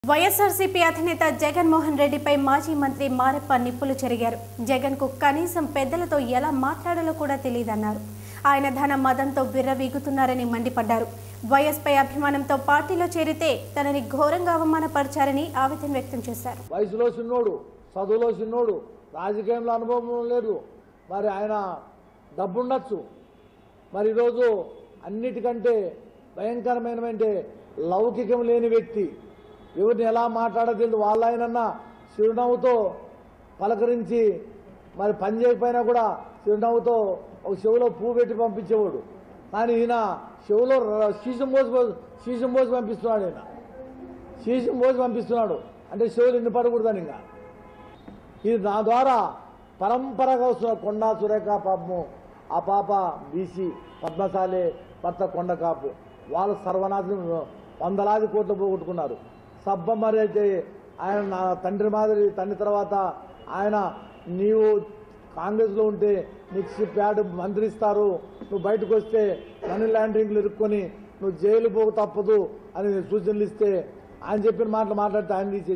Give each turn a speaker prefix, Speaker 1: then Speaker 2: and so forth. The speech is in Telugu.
Speaker 1: వైఎస్ఆర్సీపీ అధినేత జగన్మోహన్ రెడ్డిపై మాజీ మంత్రి మారెప్ప నిప్పులు చెరిగారు జగన్ కు కనీసం పెద్దలతో ఎలా మాట్లాడాలో కూడా తెలియదన్నారు ఆయన ధన మదంతో విర్రవీగుతున్నారని మండిపడ్డారు వైఎస్పై అభిమానంతో పార్టీలో చేరితే తనని ఘోరంగా అవమానపరిచారని ఆవేదన వ్యక్తం చేశారు
Speaker 2: వయసులో చిన్నోడు చదువులో చిన్నోడు రాజకీయంలో అనుభవం లేదు మరి ఆయన డబ్బుండొచ్చు మరి ఈరోజు అన్నిటికంటే భయంకరమైనటువంటి లౌకికం లేని వ్యక్తి ఎవరిని ఎలా మాట్లాడలేదు వాళ్ళ ఆయనన్నా చిరునవ్వుతో పలకరించి మరి పని చేయకపోయినా కూడా చిరునవ్వుతో ఒక చెవులో పువ్వు పెట్టి పంపించేవాడు కానీ ఈయన చెవులో ర- శీశం పోసి శీశం పోసి పంపిస్తున్నాడు ఈయన శీశం పోసి పంపిస్తున్నాడు అంటే చెవులు ఎన్ని పడకూడదని ఇంకా ఇది నా ద్వారా పరంపరగా వస్తున్న కొండా సురేఖ పాపము ఆ పాప బీసీ పద్మశాలే భర్త కొండ కాపు వాళ్ళు సర్వనాశనం వందలాది కోట్లు పోగొట్టుకున్నారు సబ్బ మరి అయితే ఆయన నా తండ్రి మాదిరి తండ్రి తర్వాత ఆయన నీవు కాంగ్రెస్లో ఉంటే నీకు ప్యాడ్ మంత్రిస్తారు నువ్వు బయటకు వస్తే మనీ లాండరింగ్లు ఇరుక్కొని నువ్వు జైలు పోక తప్పదు అని సూచనలు ఇస్తే ఆయన చెప్పిన మాటలు మాట్లాడితే ఆయన తీసి